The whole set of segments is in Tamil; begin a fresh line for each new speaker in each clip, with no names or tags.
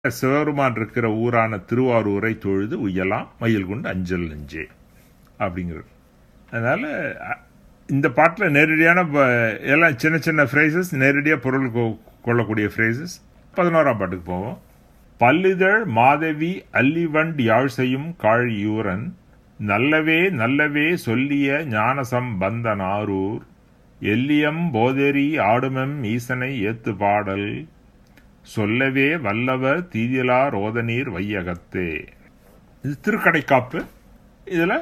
சிவருமான் இருக்கிற ஊரான திருவாரூரை தொழுது உய்யலாம் மயில் கொண்டு அஞ்சல் நெஞ்சே அப்படிங்கிறது அதனால் இந்த பாட்டில் நேரடியான ப- எல்லாம் சின்ன சின்ன ஃப்ரேசஸ் நேரடியாக பொருள் கொ- கொள்ளக்கூடிய ஃப்ரேசஸ் பதினோராம் பாட்டுக்கு போவோம் பல்லிதழ் மாதவி அல்லிவண்ட் யாழ் செய்யும் காழியூரன் நல்லவே நல்லவே சொல்லிய ஞானசம் பந்தனாரூர் எல்லியம் போதெரி ஆடுமெம் ஈசனை ஏத்து பாடல் சொல்லவே வல்லவர் தீதிலா ரோதநீர் வையகத்தே இது திருக்கடைக்காப்பு இதில்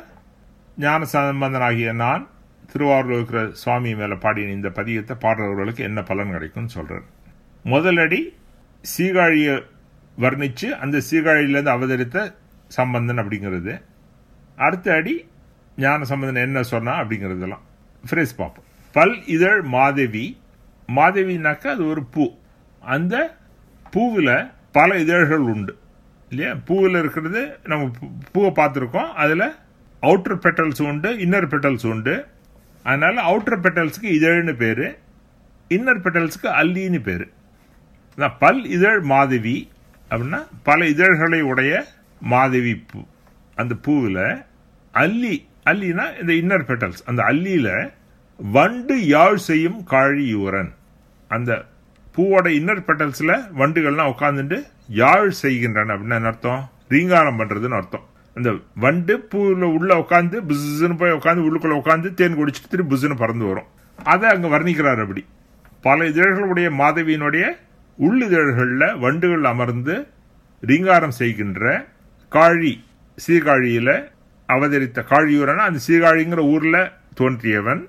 ஞான சம்பந்தனாகிய நான் திருவாரூர் இருக்கிற சுவாமி மேலே பாடின இந்த பதியத்தை பாடுறவர்களுக்கு என்ன பலன் கிடைக்கும்னு சொல்றார் முதலடி சீகாழியை வர்ணித்து அந்த சீகாழியிலேருந்து அவதரித்த சம்பந்தன் அப்படிங்கிறது அடுத்த அடி ஞான சம்பந்தன் என்ன சொன்னா அப்படிங்கிறதெல்லாம் ஃப்ரேஸ் பார்ப்போம் பல் இதழ் மாதவி மாதவினாக்கா அது ஒரு பூ அந்த பூவில் பல இதழ்கள் உண்டு இல்லையா பூவில் இருக்கிறது நம்ம பூ- பூவை பார்த்துருக்கோம் அதில் அவுட்டர் பெட்டல்ஸ் உண்டு இன்னர் பெட்டல்ஸ் உண்டு அதனால அவுட்டர் பெட்டல்ஸுக்கு இதழ்னு பேர் இன்னர் பெட்டல்ஸுக்கு அல்லின்னு பேர் அதான் பல் இதழ் மாதவி அப்படின்னா பல இதழ்களை உடைய மாதவி பூ அந்த பூவில் அல்லி அல்லினா இந்த இன்னர் பெட்டல்ஸ் அந்த அல்லியில் வண்டு யாழ் செய்யும் காழியூரன் அந்த பூவோட இன்னர் பெட்டல்ஸில் வண்டுகள்லாம் உட்காந்துட்டு யாழ் செய்கின்றன அப்படின்னு என்ன அர்த்தம் ரீங்காரம் பண்ணுறதுன்னு அர்த்தம் அந்த வண்டு பூவில் உள்ள உட்காந்து புஸ்ஸுன்னு போய் உட்காந்து உள்ளுக்குள்ள உட்காந்து தேன் குடிச்சிட்டு திரும்பி புஸ்ஸுன்னு பறந்து வரும் அதை அங்கே வர்ணிக்கிறார் அப்படி பல இதழ்களுடைய மாதவியினுடைய உள்ளிதழ்களில் வண்டுகள் அமர்ந்து ரீங்காரம் செய்கின்ற காழி சீர்காழியில் அவதரித்த காழியூரன் அந்த சீர்காழிங்கிற ஊரில் தோன்றியவன்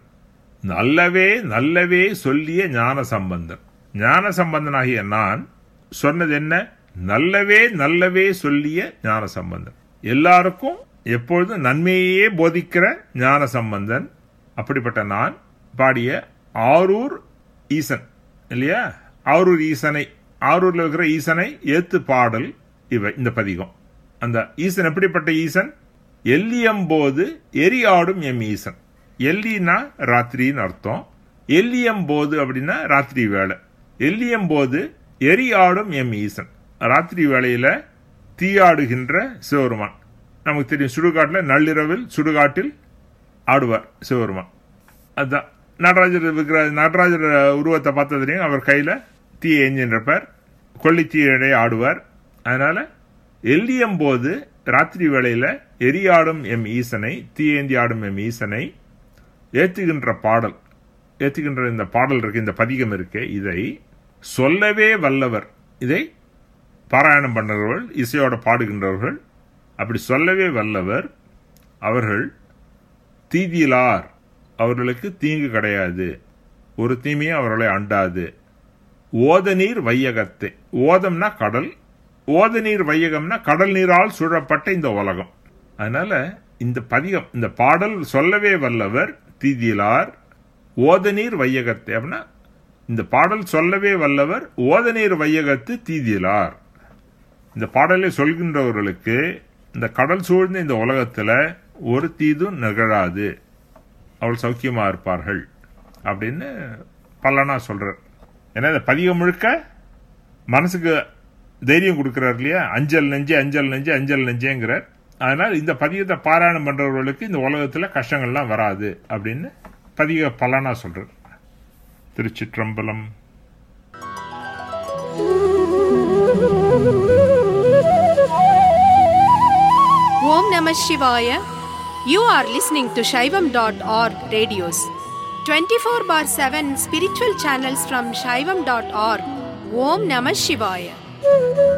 நல்லவே நல்லவே சொல்லிய ஞான சம்பந்தன் ஞான சம்பந்தனாகிய நான் சொன்னது என்ன நல்லவே நல்லவே சொல்லிய ஞான சம்பந்தன் எல்லாருக்கும் எப்பொழுதும் நன்மையே போதிக்கிற ஞான சம்பந்தன் அப்படிப்பட்ட நான் பாடிய ஆரூர் ஈசன் இல்லையா ஆரூர் ஈசனை ஆரூர்ல இருக்கிற ஈசனை ஏத்து பாடல் இவை இந்த பதிகம் அந்த ஈசன் எப்படிப்பட்ட ஈசன் எல்லியம்போது எரியாடும் எம் ஈசன் எல்லினா ராத்திரின்னு அர்த்தம் எல்லியம் போது அப்படின்னா ராத்திரி வேலை எல்லியம் போது எரியாடும் எம் ஈசன் ராத்திரி வேளையில தீயாடுகின்ற சிவருமான் நமக்கு தெரியும் சுடுகாட்டில் நள்ளிரவில் சுடுகாட்டில் ஆடுவார் சிவருமான் அதான் நடராஜர் இருக்கிற நடராஜர் உருவத்தை பார்த்த தெரியும் அவர் கையில் தீ எஞ்சின்றப்பர் கொல்லி தீயடை ஆடுவார் அதனால எல்லியம் போது ராத்திரி வேளையில எரியாடும் எம் ஈசனை தீயேந்தி ஆடும் எம் ஈசனை ஏத்துகின்ற பாடல் ஏத்துகின்ற இந்த பாடல் இருக்கு இந்த பதிகம் இருக்கு இதை சொல்லவே வல்லவர் இதை பாராயணம் பண்ணுறவர்கள் இசையோட பாடுகின்றவர்கள் அப்படி சொல்லவே வல்லவர் அவர்கள் தீதியிலார் அவர்களுக்கு தீங்கு கிடையாது ஒரு தீமையும் அவர்களை அண்டாது ஓதநீர் வையகத்தை ஓதம்னா கடல் ஓதநீர் வையகம்னா கடல் நீரால் சூழப்பட்ட இந்த உலகம் அதனால இந்த பதிகம் இந்த பாடல் சொல்லவே வல்லவர் தீதியிலார் ஓதநீர் வையகத்தை அப்படின்னா இந்த பாடல் சொல்லவே வல்லவர் ஓதநீர் வையகத்து தீதியிலார் இந்த பாடலை சொல்கின்றவர்களுக்கு இந்த கடல் சூழ்ந்த இந்த உலகத்துல ஒரு தீதும் நிகழாது அவள் சௌக்கியமா இருப்பார்கள் அப்படின்னு பல்லனா சொல்றார் ஏன்னா இந்த பதிகம் முழுக்க மனசுக்கு தைரியம் கொடுக்கிறார் இல்லையா அஞ்சல் நெஞ்சு அஞ்சல் நெஞ்சு அஞ்சல் நெஞ்சேங்கிறார் அதனால் இந்த பதிகத்தை பாராயணம் பண்றவர்களுக்கு இந்த உலகத்துல கஷ்டங்கள்லாம் வராது அப்படின்னு பதிக பலனா சொல்றார் திருச்சிற்றம்பலம்
Om Namah Shivaya. You are listening to Shaivam.org radios. 24 bar 7 spiritual channels from Shaivam.org. Om Namah Shivaya.